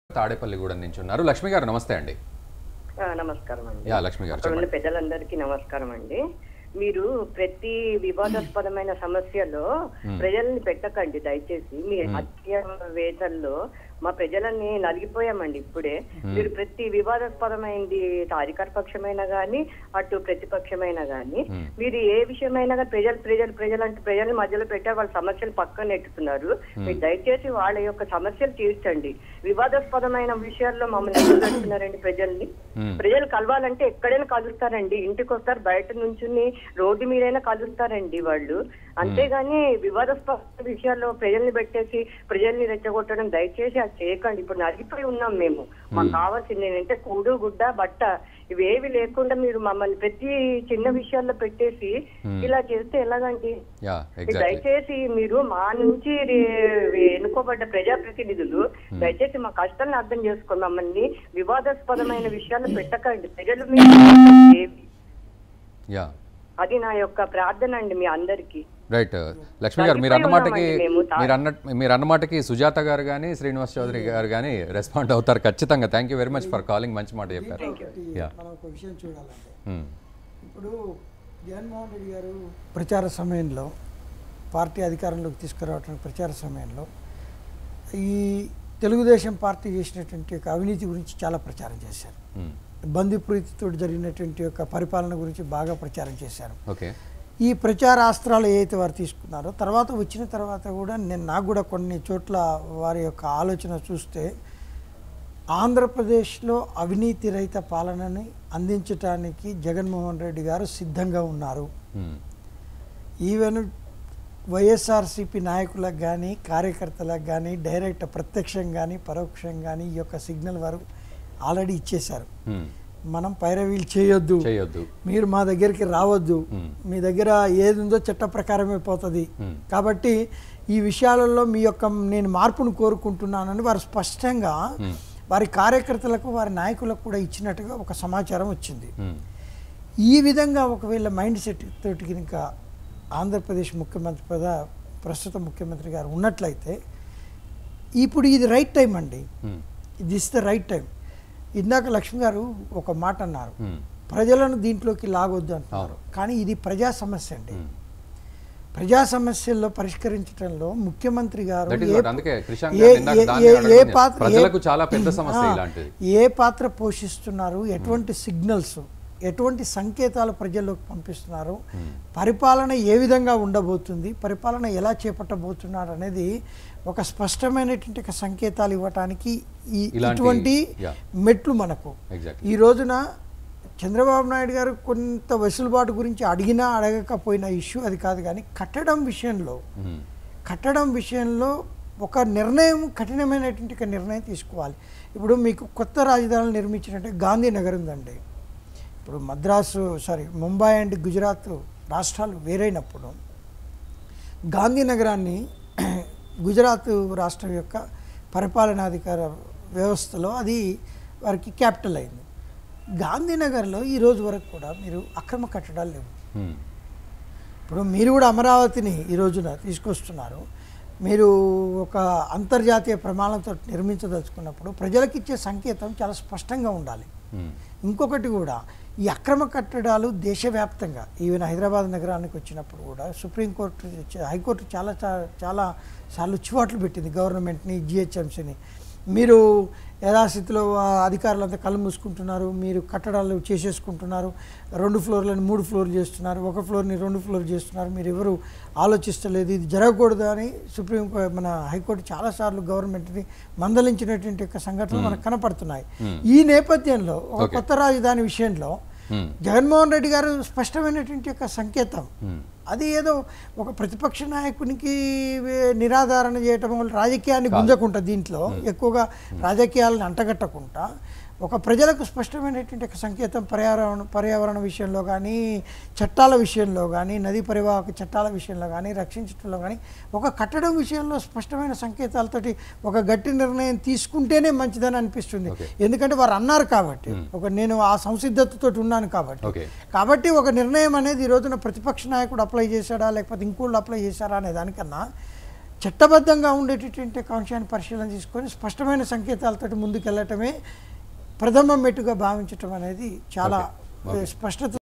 తాడేపల్లిగూడెం నుంచి ఉన్నారు లక్ష్మి గారు నమస్తే అండి ఆ, నమస్కారం అండి యా లక్ష్మి గారు అక్కడ ఉన్న చెప్పండి పెద్దలందరికీ నమస్కారం అండి మీరు ప్రతి వివాదాస్పదమైన సమస్యలో ప్రజల్ని పెట్టకండి దయచేసి మీ హత్య వేతల్లో మా ప్రజలని నలిగిపోయామండి ఇప్పుడే మీరు ప్రతి వివాదాస్పదమైంది అధికార పక్షమైనా గానీ అటు ప్రతిపక్షమైనా గానీ మీరు ఏ విషయమైనా గానీ ప్రజలు ప్రజలు ప్రజలు అంటే ప్రజల్ని మధ్యలో పెట్టారు వాళ్ళ సమస్యలు పక్కన నెట్టుతున్నారు మీరు దయచేసి వాళ్ళ యొక్క సమస్యలు తీర్చండి వివాదాస్పదమైన విషయాల్లో మమ్మల్ని ఎందుకు పెడుతున్నారండి ప్రజల్ని మ్మ్. ప్రజలు కలవాలంటే ఎక్కడైనా కలుస్తారండి ఇంటికి వస్తారు బయట నుంచుని రోడ్డు మీదైనా కలుస్తారండి వాళ్ళు అంతేగాని వివాదాస్పద విషయాల్లో ప్రజల్ని పెట్టేసి ప్రజల్ని రెచ్చగొట్టడం దయచేసి అది చేయకండి ఇప్పుడు నలిగిపోయి ఉన్నాం మేము మాకు కావాల్సింది ఏంటంటే కూడు గుడ్డ బట్ట ఇవేవి లేకుండా మీరు మమ్మల్ని ప్రతి చిన్న విషయాల్లో పెట్టేసి ఇలా చేస్తే ఎలాగండి యా మీరు ఎగ్జాక్ట్లీ దయచేసి మీరు మా నుంచి రే- ఎన్నుకోబడ్డ ప్రజాప్రతినిధులు దయచేసి మా కష్టాలను అర్థం చేసుకోండి మమ్మల్ని వివాదాస్పదమైన విషయాలు పెట్టకండి ప్రజలు మీరు ఏవి- యా అది నా యొక్క ప్రార్థన అండి మీ అందరికి రైట్ లక్ష్మి గారు మీరు అన్నమాటకి ఉన్నామండి మేము. మీరు అన్న మీరు అన్నమాటకి సుజాత గారు కానీ శ్రీనివాస్ చౌదరి గారు కానీ రెస్పాండ్ అవుతారు ఖచ్చితంగా thank you very much for calling మంచి మాట చెప్పారు ఒకటి యా మనం ఒక విషయం చూడాలంటే మ్మ్. ఇప్పుడు జగన్మోహన్ రెడ్డి గారు ప్రచార సమయంలో పార్టీ అధికారంలోకి తీసుకురావడానికి ప్రచార సమయంలో ఈ తెలుగుదేశం పార్టీ చేసినటువంటి యొక్క అవినీతి గురించి చాలా ప్రచారం చేశారు మ్మ్. బంధుప్రీతితో జరిగినటువంటి యొక్క పరిపాలన గురించి బాగా ప్రచారం చేశారు ఓకే ఈ ప్రచార అస్త్రాలు ఏవైతే వారు తీసుకున్నారో తర్వాత వచ్చిన తర్వాత కూడా నేను నాకు కూడా కొన్ని చోట్ల వారి యొక్క ఆలోచన చూస్తే ఆంధ్రప్రదేశ్లో అవినీతి రహిత పాలనని అందించడానికి జగన్మోహన్ రెడ్డి గారు సిద్ధంగా ఉన్నారు మ్మ్. ఈవెన్ వైఎస్ఆర్సీపీ నాయకులకు కానీ కార్యకర్తలకు కానీ డైరెక్ట్ ప్రత్యక్షం కానీ పరోక్షం కానీ ఈ యొక్క సిగ్నల్ వారు ఆల్రెడీ ఇచ్చేశారు మ్మ్. మనం పైరవీలు చేయొద్దు చేయొద్దు మీరు మా దగ్గరికి రావద్దు మ్మ్. మీ దగ్గర ఏది ఉందో చట్ట ప్రకారమే పోతుంది మ్మ్. కాబట్టి ఈ విషయాలలో మీ యొక్క నేను మార్పును కోరుకుంటున్నానని వారు స్పష్టంగా మ్మ్. వారి కార్యకర్తలకు వారి నాయకులకు కూడా ఇచ్చినట్టుగా ఒక సమాచారం వచ్చింది మ్మ్. ఈ విధంగా ఒకవేళ మైండ్ సెట్ తోటి కనుక ఆంధ్రప్రదేశ్ ముఖ్యమంత్రి ప్రధా ప్రస్తుత ముఖ్యమంత్రి గారు ఉన్నట్లయితే ఇప్పుడు ఇది రైట్ టైం అండి hmm. This the right time ఇందాక లక్ష్మి గారు ఒక మాట అన్నారు మ్మ్. ప్రజలను దీంట్లోకి లాగొద్దు అంటున్నారు అవును. కానీ ఇది ప్రజా సమస్య అండి మ్మ్. ప్రజా సమస్యల్లో పరిష్కరించడంలో ముఖ్యమంత్రి గారు That is ఏ- what. అందుకే క్రిషాంక్ ఏ- గారు ఇందాక ఏ- దాన్ని ఏ- ఏ అడగడం పాత్ర- ప్రజలకు ఏ- చాలా పెద్ద సమస్య ఆ, ఇలాంటిది ఏ పాత్ర పోషిస్తున్నారు ఎటువంటి సిగ్నల్స్ ఎటువంటి సంకేతాలు ప్రజల్లోకి పంపిస్తున్నారు పరిపాలన ఏ విధంగా ఉండబోతుంది పరిపాలన ఎలా చేపట్టబోతున్నారు అనేది ఒక స్పష్టమైనటువంటి ఒక సంకేతాలు ఇవ్వటానికి ఈ ఇలాంటి- ఇటువంటి yeah. మెట్లు మనకు ఎగ్జాక్ట్లీ ఈ రోజున చంద్రబాబు నాయుడు గారు కొంత వెసులుబాటు గురించి అడిగినా అడగకపోయిన ఇష్యూ అది కాదు కానీ కట్టడం విషయంలో కట్టడం విషయంలో ఒక నిర్ణయం కఠినమైనటువంటి ఒక నిర్ణయం తీసుకోవాలి ఇప్పుడు మీకు కొత్త రాజధానులు నిర్మించినట్టే గాంధీనగర్ ఉందండి ఇప్పుడు మద్రాసు సారీ ముంబై అండ్ గుజరాత్ రాష్ట్రాలు వేరైనప్పుడు గాంధీనగరాన్ని గుజరాత్ రాష్ట్రం యొక్క పరిపాలనాధికార వ్యవస్థలో అది వారికి క్యాపిటల్ అయింది గాంధీనగర్లో ఈ రోజు వరకు కూడా మీరు అక్రమ కట్టడాలు లేవు ఇప్పుడు మీరు కూడా అమరావతిని ఈ రోజున తీసుకొస్తున్నారు మీరు ఒక అంతర్జాతీయ ప్రమాణంతో నిర్మించదలుచుకున్నప్పుడు ప్రజలకు ఇచ్చే సంకేతం చాలా స్పష్టంగా ఉండాలి ఇంకొకటి కూడా ఈ అక్రమ కట్టడాలు దేశవ్యాప్తంగా ఈవెన్ హైదరాబాద్ నగరానికి వచ్చినప్పుడు కూడా సుప్రీంకోర్టు చ- హైకోర్టు చాలా చా- చాలా సార్లు చివాట్లు పెట్టింది గవర్నమెంట్ని జిహెచ్ఎంసీని మీరు యథాస్థితిలో ఆ అధికారులంతా కళ్ళు మూసుకుంటున్నారు మీరు కట్టడాలు చేసేసుకుంటున్నారు రెండు ఫ్లోర్లను మూడు ఫ్లోర్లు చేస్తున్నారు ఒక ఫ్లోర్ని రెండు ఫ్లోర్ చేస్తున్నారు మీరు ఎవరు ఆలోచిస్తలేదు ఇది జరగకూడదు అని సుప్రీం కో- మన హైకోర్టు చాలాసార్లు గవర్నమెంట్ని మందలించినటువంటి యొక్క సంఘటనలు మనకు కనపడుతున్నాయి ఈ నేపథ్యంలో ఒక Okay. కొత్త రాజధాని విషయంలో జగన్మోహన్ రెడ్డి గారు స్పష్టమైనటువంటి యొక్క సంకేతం అది ఏదో ఒక ప్రతిపక్ష నాయకునికి వే- నిరాధారణ చేయటం వల్ల రాజకీయాన్ని గుంజకుండా దీంట్లో ఎక్కువగా రాజకీయాలను అంటగట్టకుండా ఒక ప్రజలకు స్పష్టమైనటువంటి ఒక సంకేతం పర్యావరణ పర్యావరణ విషయంలో కానీ చట్టాల విషయంలో కానీ నదీ పరివాహక చట్టాల విషయంలో కానీ రక్షించడంలో కానీ ఒక కట్టడం విషయంలో స్పష్టమైన సంకేతాలతోటి ఒక గట్టి నిర్ణయం తీసుకుంటేనే మంచిదని అనిపిస్తుంది Okay. ఎందుకంటే వారు అన్నారు కాబట్టి ఒక నేను ఆ సంసిద్ధతతో ఉన్నాను కాబట్టి ఓకే కాబట్టి ఒక నిర్ణయం అనేది ఈ రోజున ప్రతిపక్ష నాయకుడు అప్లై చేశాడా లేకపోతే ఇంకోళ్ళు అప్లై చేశారా అనే దానికన్నా చట్టబద్ధంగా ఉండేటటువంటి అంశాన్ని పరిశీలన తీసుకొని స్పష్టమైన సంకేతాలతో ముందుకెళ్ళటమే ప్రథమ మెట్టుగా భావించటం అనేది చాలా Okay. స్పష్టత